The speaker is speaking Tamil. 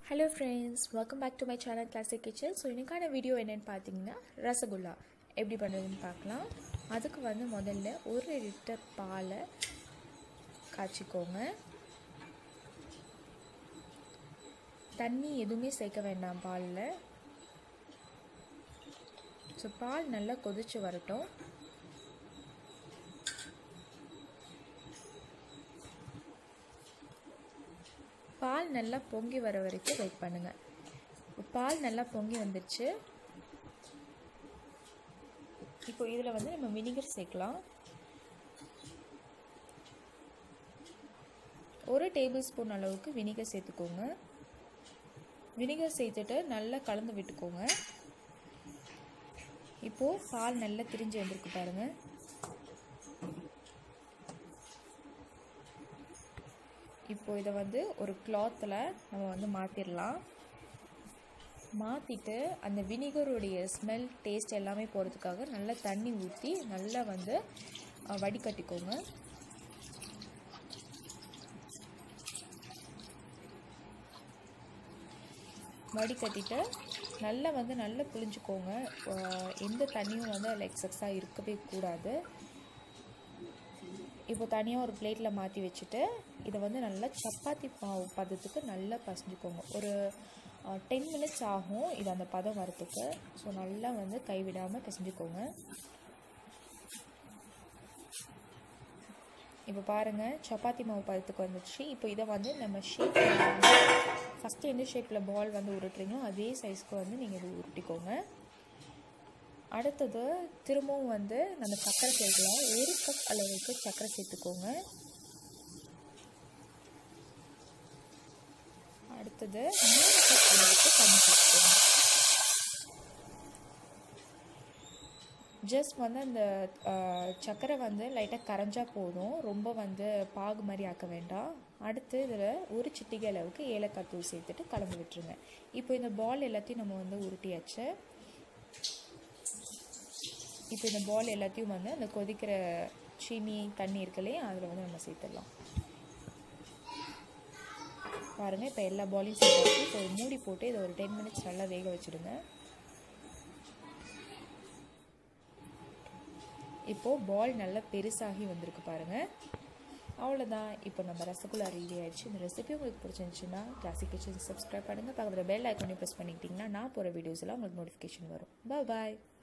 hello friends welcome back to my channel classic kitchen so இன்னைக்கான வீடியோ என்னென்னு பார்த்தீங்கன்னா ரசகுல்லா எப்படி பண்ணுறதுன்னு பார்க்கலாம் அதுக்கு வந்து முதல்ல ஒரு லிட்டர் பாலை காய்ச்சிக்கோங்க தண்ணி எதுவுமே சேர்க்க வேண்டாம் பாலில் ஸோ பால் நல்லா கொதிச்சு வரட்டும் பால் நல்லா பொங்கி வர வரைக்கும் வெயிட் பண்ணுங்கள் பால் நல்லா பொங்கி வந்துடுச்சு இப்போ இதில் வந்து நம்ம வினிகர் சேர்க்கலாம் ஒரு டேபிள் ஸ்பூன் அளவுக்கு வினிகர் சேர்த்துக்கோங்க வினிகர் சேர்த்துட்டு நல்லா கலந்து விட்டுக்கோங்க இப்போது பால் நல்லா திரிஞ்சு வந்திருக்கு பாருங்கள் இப்போ இதை வந்து ஒரு கிளாத்தில் நம்ம வந்து மாற்றிடலாம் மாற்றிட்டு அந்த வினிகருடைய ஸ்மெல் டேஸ்ட் எல்லாமே போகிறதுக்காக நல்லா தண்ணி ஊற்றி நல்லா வந்து வடிகட்டிக்கோங்க வடிகட்டிட்டு நல்லா வந்து நல்லா புளிஞ்சுக்கோங்க எந்த தண்ணியும் வந்து அதில் எக்ஸஸாக இருக்கவே கூடாது இப்போ தனியாக ஒரு பிளேட்டில் மாற்றி வச்சுட்டு இதை வந்து நல்லா சப்பாத்தி மாவு பதத்துக்கு நல்லா பசஞ்சுக்கோங்க ஒரு டென் மினிட்ஸ் ஆகும் இது அந்த பதம் வரத்துக்கு ஸோ நல்லா வந்து கைவிடாமல் பிசைஞ்சுக்கோங்க இப்போ பாருங்கள் சப்பாத்தி மாவு பதத்துக்கு வந்துச்சு இப்போ இதை வந்து நம்ம ஷேப் ஃபஸ்ட்டு எந்த ஷேப்பில் பால் வந்து உருட்டுறீங்களோ அதே சைஸ்க்கு வந்து நீங்கள் இது உருட்டிக்கோங்க அடுத்தது திரும்பவும் வந்து நம்ம சர்க்கரை சேர்க்கலாம் ஒரு கப் அளவுக்கு சர்க்கரை சேர்த்துக்கோங்க அடுத்தது மூணு கப் அளவுக்கு தண்ணி சேர்த்துக்கோங்க ஜஸ்ட் வந்து அந்த சர்க்கரை வந்து லைட்டாக கரைஞ்சா போதும் ரொம்ப வந்து பாகு மாதிரி ஆக்க வேண்டாம் அடுத்து இதில் ஒரு சிட்டிகை அளவுக்கு ஏலக்காய் தூள் சேர்த்துட்டு கலந்து விட்டுருங்க இப்போ இந்த பால் எல்லாத்தையும் நம்ம வந்து உருட்டியாச்சு இப்போ இந்த பால் எல்லாத்தையும் வந்து அந்த கொதிக்கிற சீனி தண்ணி இருக்குல்லையே அதில் வந்து நம்ம சேர்த்துடலாம் பாருங்கள் இப்போ எல்லா பாலையும் சேர்த்தாச்சு இப்போ மூடி போட்டு இதை ஒரு டென் மினிட்ஸ் நல்லா வேக வச்சுடுங்க இப்போது பால் நல்லா பெருசாகி வந்திருக்கு பாருங்கள் அவ்வளோதான் இப்போ நம்ம ரசகுல்லா ரெடி ஆயிடுச்சு இந்த ரெசிபி உங்களுக்கு பிடிச்சிருந்துச்சுன்னா கிளாசிக் கிச்சன் சப்ஸ்கிரைப் பண்ணுங்கள் பக்கத்தில் பெல் ஐக்கானே ப்ரெஸ் பண்ணிக்கிட்டிங்கன்னா நான் போகிற வீடியோஸ் எல்லாம் உங்களுக்கு நோட்டிஃபிகேஷன் வரும் பாய்